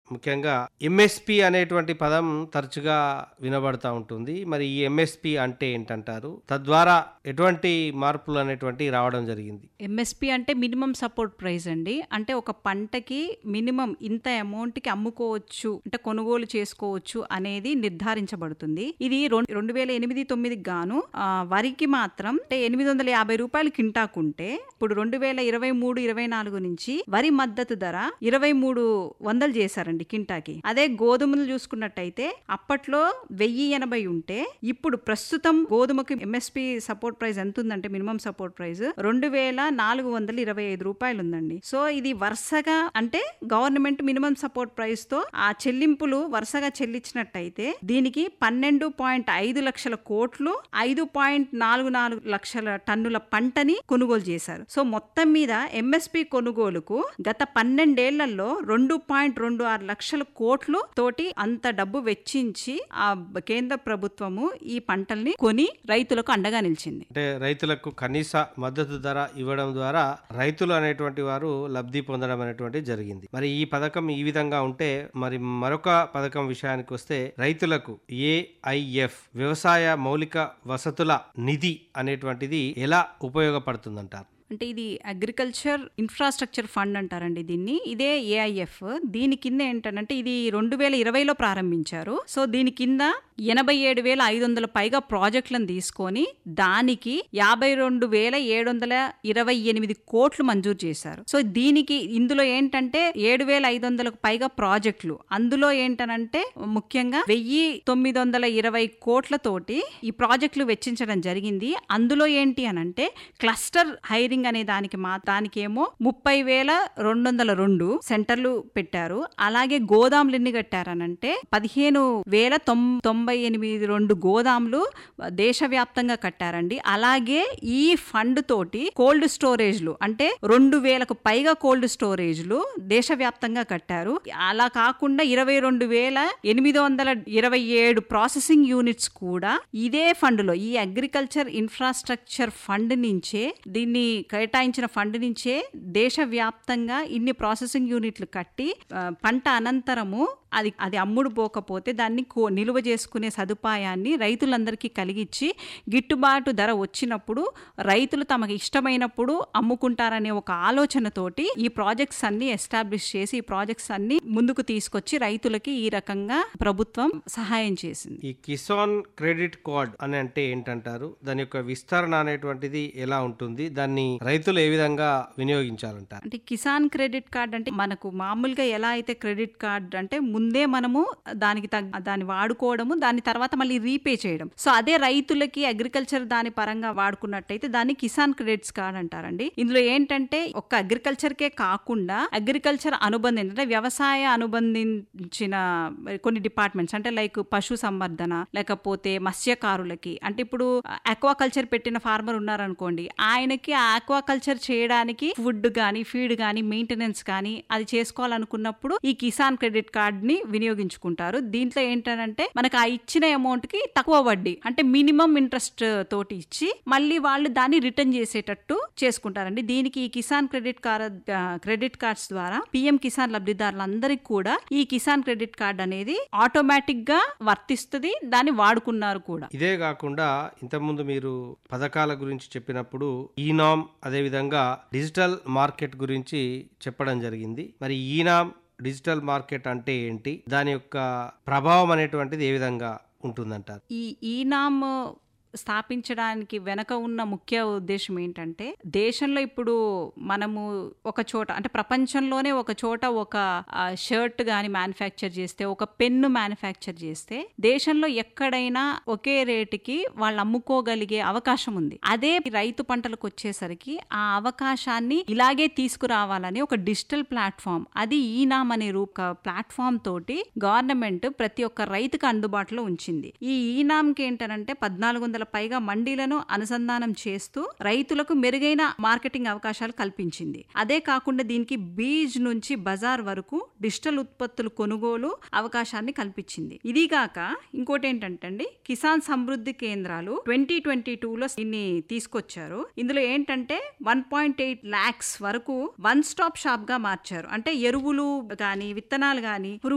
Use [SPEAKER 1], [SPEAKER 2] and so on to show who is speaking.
[SPEAKER 1] ముఖ్యంగా ఎంఎస్పి అనేటువంటి పదం తరచుగా వినబడతా ఉంటుంది మరి ఈ ఎంఎస్పి అంటే ఏంటంటారు తద్వారా ఎటువంటి మార్పులు అనేటువంటి రావడం జరిగింది
[SPEAKER 2] ఎంఎస్పి అంటే మినిమం సపోర్ట్ ప్రైస్ అండి అంటే ఒక పంటకి మినిమం ఇంత అమౌంట్ కి అమ్ముకోవచ్చు అంటే కొనుగోలు చేసుకోవచ్చు అనేది నిర్ధారించబడుతుంది ఇది రెండు రెండు వేల ఎనిమిది తొమ్మిదికి గాను ఆ, వరికి మాత్రం అంటే ఎనిమిది వందల యాభై రూపాయలు కింటాకుంటే ఇప్పుడు రెండు వేల ఇరవై మూడు ఇరవై నాలుగు నుంచి వరి మద్దతు ధర ఇరవై మూడు వందలు చేశారండి కింటాకి అదే గోధుమలు చూసుకున్నట్టయితే అప్పట్లో వెయ్యి ఎనభై ఉంటే ఇప్పుడు ప్రస్తుతం గోధుమకి ఎంఎస్పి సపోర్ట్ ప్రైస్ ఎంత ఉందంటే మినిమం సపోర్ట్ ప్రైస్ రెండు వేల నాలుగు వందల ఇరవై ఐదు రూపాయలు ఉందండి సో ఇది వరుసగా అంటే గవర్నమెంట్ మినిమం సపోర్ట్ ప్రైస్ తో ఆ చెల్లింపులు వరుసగా చెల్లించినట్టయితే దీనికి పన్నెండు పాయింట్ ఐదు లక్షల కోట్లు ఐదు పాయింట్ నాలుగు నాలుగు లక్షల టన్నుల పంటని కొనుగోలు చేశారు సో మొత్తం మీద ఎంఎస్పి కొనుగోలుకు గత పన్నెండేళ్లలో రెండు పాయింట్ రెండు ఆరు లక్షల కోట్లు తోటి అంత డబ్బు వెచ్చించి ఆ కేంద్ర ప్రభుత్వము ఈ పంటల్ని కొని రైతులకు అండగా నిలిచింది
[SPEAKER 1] అంటే రైతులకు కనీస మద్దతు ధర ఇవ్వడం ద్వారా రైతులు అనేటువంటి వారు లబ్ధి పొందడం అనేటువంటి జరిగింది మరి ఈ పథకం ఈ విధంగా ఉంటే మరి మరొక పథకం విషయానికి వస్తే రైతులకు ఏఐఎఫ్ వ్యవసాయ మౌలిక వసతుల నిధి అనేటువంటిది ఎలా ఉపయోగపడుతుందంటారు
[SPEAKER 2] అంటే ఇది అగ్రికల్చర్ ఇన్ఫ్రాస్ట్రక్చర్ ఫండ్ అంటారండి దీన్ని ఇదే ఏఐఎఫ్ దీని కింద ఏంటంటే ఇది రెండు వేల ఇరవైలో ప్రారంభించారు సో దీని కింద ఎనభై ఏడు వేల ఐదు వందల పైగా ప్రాజెక్టులను తీసుకొని దానికి యాభై రెండు వేల ఏడు వందల ఇరవై ఎనిమిది కోట్లు మంజూరు చేశారు సో దీనికి ఇందులో ఏంటంటే ఏడు వేల ఐదు వందలకు పైగా ప్రాజెక్టులు అందులో ఏంటనంటే ముఖ్యంగా వెయ్యి తొమ్మిది వందల ఇరవై కోట్లతోటి ఈ ప్రాజెక్టులు వెచ్చించడం జరిగింది అందులో ఏంటి అనంటే క్లస్టర్ హైరింగ్ అనే దానికి మా దానికేమో ముప్పై వేల రెండు వందల రెండు సెంటర్లు పెట్టారు అలాగే గోదాములు ఎన్ని కట్టారనంటే పదిహేను వేల తొం తొంభై ఎనిమిది రెండు గోదాములు దేశవ్యాప్తంగా కట్టారండి అలాగే ఈ ఫండ్ తోటి కోల్డ్ స్టోరేజ్లు అంటే రెండు వేలకు పైగా కోల్డ్ స్టోరేజ్లు దేశవ్యాప్తంగా కట్టారు అలా కాకుండా ఇరవై రెండు వేల ఎనిమిది వందల ఇరవై ఏడు ప్రాసెసింగ్ యూనిట్స్ కూడా ఇదే ఫండ్ లో ఈ అగ్రికల్చర్ ఇన్ఫ్రాస్ట్రక్చర్ ఫండ్ నుంచే దీన్ని కేటాయించిన ఫండ్ నుంచే దేశవ్యాప్తంగా ఇన్ని ప్రాసెసింగ్ యూనిట్లు కట్టి ఆ, పంట అనంతరము అది అది అమ్ముడు పోకపోతే దాన్ని కో నిలువ చేసుకునే సదుపాయాన్ని రైతులందరికీ కలిగించి గిట్టుబాటు ధర వచ్చినప్పుడు రైతులు తమకు ఇష్టమైనప్పుడు అమ్ముకుంటారనే ఒక ఆలోచనతోటి ఈ ప్రాజెక్ట్స్ అన్ని ఎస్టాబ్లిష్ చేసి ఈ ప్రాజెక్ట్స్ అన్ని ముందుకు తీసుకొచ్చి రైతులకి ఈ రకంగా ప్రభుత్వం సహాయం చేసింది
[SPEAKER 1] ఈ కిసాన్ క్రెడిట్ కార్డ్ అని అంటే ఏంటంటారు దాని యొక్క విస్తరణ అనేటువంటిది ఎలా ఉంటుంది దాన్ని రైతులు ఏ విధంగా వినియోగించాలంటారు
[SPEAKER 2] అంటే కిసాన్ క్రెడిట్ కార్డ్ అంటే మనకు మామూలుగా ఎలా అయితే క్రెడిట్ కార్డ్ అంటే ముందే మనము దానికి తగ్గ దాన్ని వాడుకోవడము దాని తర్వాత మళ్ళీ రీపే చేయడం సో అదే రైతులకి అగ్రికల్చర్ దాని పరంగా వాడుకున్నట్టయితే దాన్ని కిసాన్ క్రెడిట్స్ కార్డ్ అంటారండి ఇందులో ఏంటంటే ఒక్క అగ్రికల్చర్ కే కాకుండా అగ్రికల్చర్ అనుబంధం అంటే వ్యవసాయ అనుబంధించిన కొన్ని డిపార్ట్మెంట్స్ అంటే లైక్ పశు సంవర్ధన లేకపోతే మత్స్యకారులకి అంటే ఇప్పుడు అక్వాకల్చర్ పెట్టిన ఫార్మర్ ఉన్నారనుకోండి ఆయనకి ఆ ఆక్వాకల్చర్ చేయడానికి ఫుడ్ కానీ ఫీడ్ కానీ మెయింటెనెన్స్ కానీ అది చేసుకోవాలనుకున్నప్పుడు ఈ కిసాన్ క్రెడిట్ కార్డ్ ని వినియోగించుకుంటారు దీంట్లో ఏంటంటే మనకు ఆ ఇచ్చిన అమౌంట్ కి తక్కువ వడ్డీ అంటే మినిమం ఇంట్రెస్ట్ తోటి ఇచ్చి మళ్ళీ వాళ్ళు దాన్ని రిటర్న్ చేసేటట్టు చేసుకుంటారండి దీనికి ఈ Kisan credit card credit cards ద్వారా పిఎం కిసాన్ లబ్ధిదారులందరికీ కూడా ఈ కిసాన్ క్రెడిట్ కార్డ్ అనేది ఆటోమేటిక్ గా వర్తిస్తుంది దాన్ని వాడుకున్నారు కూడా
[SPEAKER 1] ఇదే కాకుండా ఇంతకుముందు మీరు పథకాల గురించి చెప్పినప్పుడు ఈనామ్ అదేవిధంగా డిజిటల్ మార్కెట్ గురించి చెప్పడం జరిగింది మరి ఈనామ్ డిజిటల్ మార్కెట్ అంటే ఏంటి దాని యొక్క ప్రభావం అనేటువంటిది ఏ విధంగా ఉంటుందంటారు
[SPEAKER 2] ఈ ఈనామ్ స్థాపించడానికి వెనక ఉన్న ముఖ్య ఉద్దేశం ఏంటంటే దేశంలో ఇప్పుడు మనము ఒక చోట అంటే ప్రపంచంలోనే ఒక చోట ఒక షర్ట్ గాని మ్యానుఫ్యాక్చర్ చేస్తే ఒక పెన్ను మ్యానుఫ్యాక్చర్ చేస్తే దేశంలో ఎక్కడైనా ఒకే రేటుకి వాళ్ళు అమ్ముకోగలిగే అవకాశం ఉంది అదే రైతు పంటలకు వచ్చేసరికి ఆ అవకాశాన్ని ఇలాగే తీసుకురావాలని ఒక డిజిటల్ ప్లాట్ఫామ్ అది ఈనామ్ అనే రూప ప్లాట్ఫామ్ తోటి గవర్నమెంట్ ప్రతి ఒక్క రైతుకు అందుబాటులో ఉంచింది ఈ ఈనాంకి ఏంటంటే పద్నాలుగు వందల పైగా మండీలను అనుసంధానం చేస్తూ రైతులకు మెరుగైన మార్కెటింగ్ అవకాశాలు కల్పించింది అదే కాకుండా దీనికి బీజ్ నుంచి బజార్ వరకు డిజిటల్ ఉత్పత్తులు కొనుగోలు అవకాశాన్ని కల్పించింది ఇది కాక ఇంకోటి ఏంటంటే అండి కిసాన్ సమృద్ధి కేంద్రాలు ట్వంటీ ట్వంటీ టూలో దీన్ని తీసుకొచ్చారు ఇందులో ఏంటంటే వన్ పాయింట్ ఎయిట్ ల్యాక్స్ వరకు వన్ స్టాప్ షాప్ గా మార్చారు అంటే ఎరువులు గాని విత్తనాలు గాని పురుగు